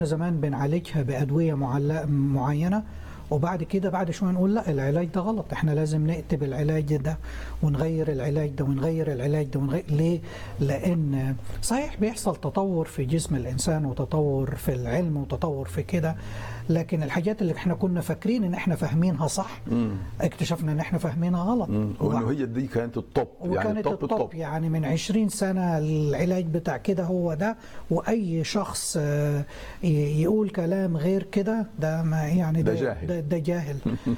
زمان بنعالجها بادويه معل- معينه وبعد كده بعد شويه نقول لا العلاج ده غلط احنا لازم نكتب العلاج ده ونغير العلاج ده ونغير العلاج ده ونغير ليه؟ لان صحيح بيحصل تطور في جسم الانسان وتطور في العلم وتطور في كده لكن الحاجات اللي احنا كنا فاكرين ان احنا فاهمينها صح اكتشفنا ان احنا فاهمينها غلط وانه هي دي كانت الطب يعني وكانت الطب الطب الطب يعني من 20 سنة العلاج بتاع كده هو ده وأي شخص آه، ي- يقول كلام غير كده ده ما يعني ده جاهل. ده, ده جاهل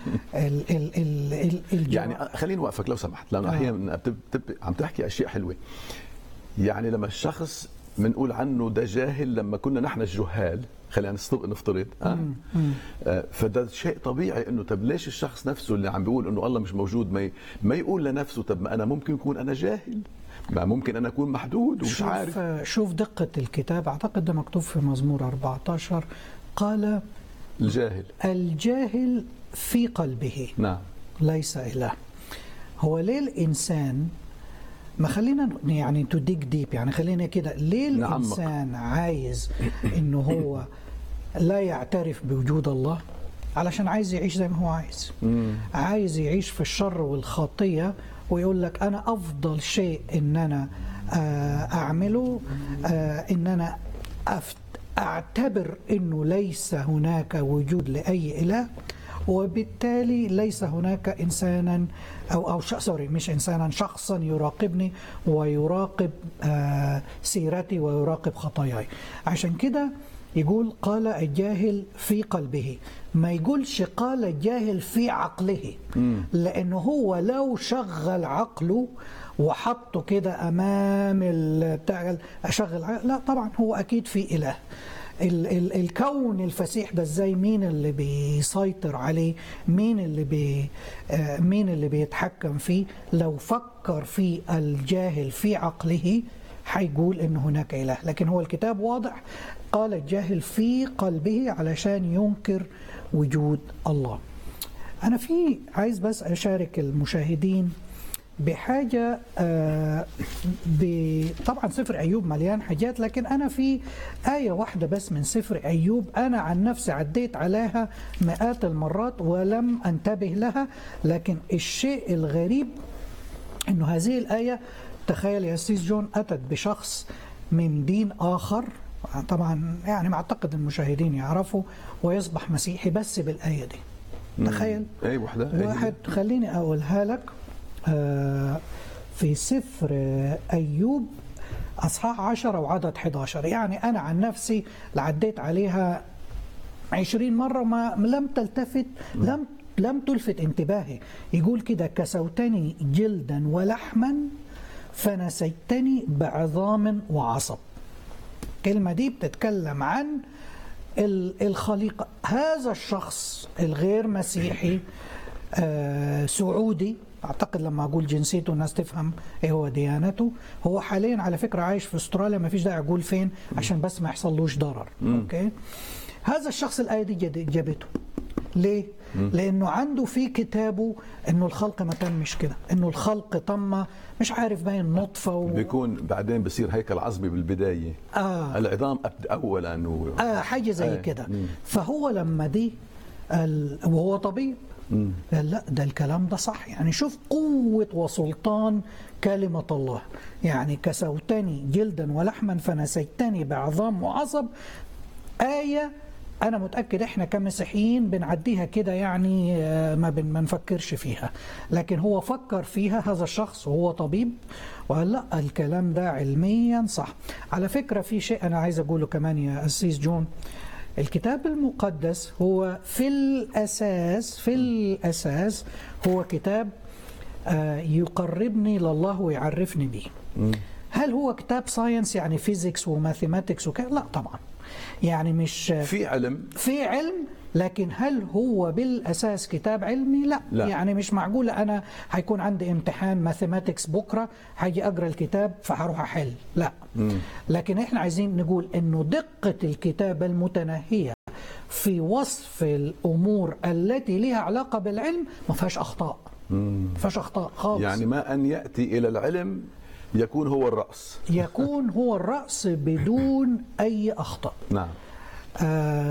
ال ال ال ال الجو- يعني خليني اوقفك لو سمحت لانه آه. احيانا بتب- بتب- عم تحكي اشياء حلوه يعني لما الشخص بنقول عنه ده جاهل لما كنا نحن الجهال خلينا نست- نفترض آه. آه فده شيء طبيعي انه طب ليش الشخص نفسه اللي عم بيقول انه الله مش موجود ما ي- ما يقول لنفسه طب ما انا ممكن يكون انا جاهل ما ممكن انا اكون محدود ومش شوف عارف شوف دقة الكتاب أعتقد ده مكتوب في مزمور 14 قال الجاهل الجاهل في قلبه نعم ليس إله هو ليه الإنسان ما خلينا يعني تو ديك ديب يعني خلينا كده ليه نعمق. الإنسان عايز إنه هو لا يعترف بوجود الله علشان عايز يعيش زي ما هو عايز عايز يعيش في الشر والخطية ويقول لك أنا أفضل شيء إن أنا آه، أعمله آه، إن أنا أفت- أعتبر إنه ليس هناك وجود لأي إله وبالتالي ليس هناك انسانا او او ش- سوري مش انسانا شخصا يراقبني ويراقب آه سيرتي ويراقب خطاياي عشان كده يقول قال الجاهل في قلبه ما يقولش قال الجاهل في عقله لانه هو لو شغل عقله وحطه كده امام ال- بتاع اشغل عقل- لا طبعا هو اكيد في اله ال ال الكون الفسيح ده ازاي مين اللي بيسيطر عليه مين اللي بي آه مين اللي بيتحكم فيه لو فكر في الجاهل في عقله هيقول ان هناك اله لكن هو الكتاب واضح قال الجاهل في قلبه علشان ينكر وجود الله انا في عايز بس اشارك المشاهدين بحاجة آه، ب- طبعا سفر أيوب مليان حاجات لكن أنا في آية واحدة بس من سفر أيوب أنا عن نفسي عديت عليها مئات المرات ولم أنتبه لها لكن الشيء الغريب أنه هذه الآية تخيل يا سيس جون أتت بشخص من دين آخر طبعا يعني ما أعتقد المشاهدين يعرفوا ويصبح مسيحي بس بالآية دي تخيل اي وحده أي واحد خليني اقولها لك آه، في سفر آه، ايوب اصحاح 10 وعدد 11 يعني انا عن نفسي عديت عليها 20 مره وما لم تلتفت لم لم تلفت انتباهي يقول كده كسوتني جلدا ولحما فنسيتني بعظام وعصب الكلمة دي بتتكلم عن ال- الخليقة هذا الشخص الغير مسيحي آه سعودي اعتقد لما اقول جنسيته الناس تفهم ايه هو ديانته هو حاليا على فكره عايش في استراليا ما فيش داعي اقول فين عشان بس ما يحصلوش ضرر اوكي هذا الشخص الايه دي جد- جابته ليه؟ لانه عنده في كتابه انه الخلق ما تمش كده انه الخلق تم مش عارف باين نطفه و... بيكون بعدين بصير هيكل عظمي بالبدايه آه. العظام أبد اولا و... آه حاجه زي آه، كده مم. فهو لما دي ال... وهو طبيب قال لا ده الكلام ده صح يعني شوف قوة وسلطان كلمة الله يعني كسوتني جلدا ولحما فنسيتني بعظام وعصب آية أنا متأكد إحنا كمسيحيين بنعديها كده يعني آه، ما بن ما نفكرش فيها لكن هو فكر فيها هذا الشخص وهو طبيب وقال لا الكلام ده علميا صح على فكرة في شيء أنا عايز أقوله كمان يا أسيس جون الكتاب المقدس هو في الأساس في الأساس هو كتاب آه، يقربني لله ويعرفني به هل هو كتاب ساينس يعني فيزيكس وماثيماتكس وكذا لا طبعا يعني مش في علم في علم لكن هل هو بالاساس كتاب علمي لا, لا. يعني مش معقوله انا هيكون عندي امتحان ماثيماتكس بكره هاجي اقرا الكتاب فهروح احل لا لكن احنا عايزين نقول انه دقه الكتاب المتناهيه في وصف الامور التي لها علاقه بالعلم ما فيهاش اخطاء ما فيهاش اخطاء خالص يعني ما ان ياتي الى العلم يكون هو الراس يكون هو الراس بدون اي اخطاء نعم آه